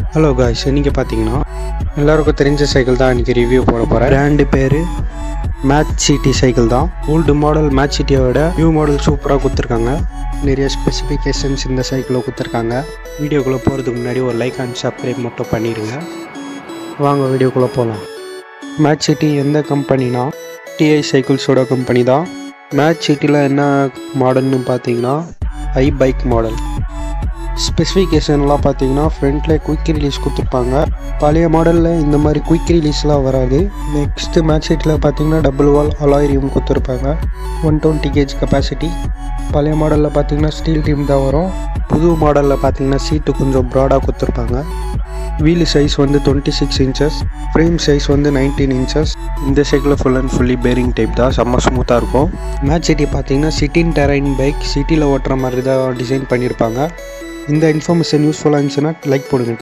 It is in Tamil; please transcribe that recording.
ஹலோ காய்ஸ் இன்றைக்கி பார்த்தீங்கன்னா எல்லாருக்கும் தெரிஞ்ச சைக்கிள் தான் இன்றைக்கி ரிவ்யூ போட போகிறேன் பிராண்டு பேர் மேட்ச் சிட்டி சைக்கிள் தான் ஓல்டு மாடல் மேட்ச் சிட்டியை விட நியூ மாடல் சூப்பராக கொடுத்துருக்காங்க நிறைய ஸ்பெசிஃபிகேஷன்ஸ் இந்த சைக்கிளில் கொடுத்துருக்காங்க வீடியோக்குள்ளே போகிறதுக்கு முன்னாடி ஒரு லைக் அண்ட் சப்ஸ்கிரைப் மட்டும் பண்ணிடுங்க வாங்க வீடியோக்குள்ளே போகலாம் மேட்ச் சிட்டி எந்த கம்பெனினா டிஐ சைக்கிள்ஸோட கம்பெனி தான் மேட்ச் சிட்டியில் என்ன மாடல்னு பார்த்தீங்கன்னா ஐ பைக் மாடல் ஸ்பெசிஃபிகேஷன்லாம் பார்த்தீங்கன்னா ஃப்ரண்ட்டில் குயிக் ரிலீஸ் கொடுத்துருப்பாங்க பழைய மாடலில் இந்த மாதிரி குயிக் ரிலீஸ்லாம் வராது நெக்ஸ்ட்டு மேட்ச் சீட்டில் பார்த்தீங்கன்னா டபுள் வால் அலாய் ரிம் கொடுத்துருப்பாங்க ஒன் டுவெண்ட்டி கேஜ் கெப்பாசிட்டி பழைய மாடலில் பார்த்தீங்கன்னா ஸ்டீல் ரிம் தான் வரும் புது மாடலில் பார்த்தீங்கன்னா சீட்டு கொஞ்சம் ப்ராடாக கொடுத்துருப்பாங்க வீல் சைஸ் வந்து twenty six inches frame size வந்து நைன்டீன் இன்ச்சஸ் இந்த சைக்கிளில் full and fully bearing type தான் செம்ம ஸ்மூத்தாக இருக்கும் மேட்ச் சிட்டி பார்த்தீங்கன்னா சிட்டின் டெரைன் பைக் சிட்டியில் ஓட்டுற மாதிரி தான் டிசைன் பண்ணியிருப்பாங்க இந்த இன்ஃபர்மேஷன் யூஸ்ஃபுல்லாக இருந்துச்சுன்னா லைக் போடுங்க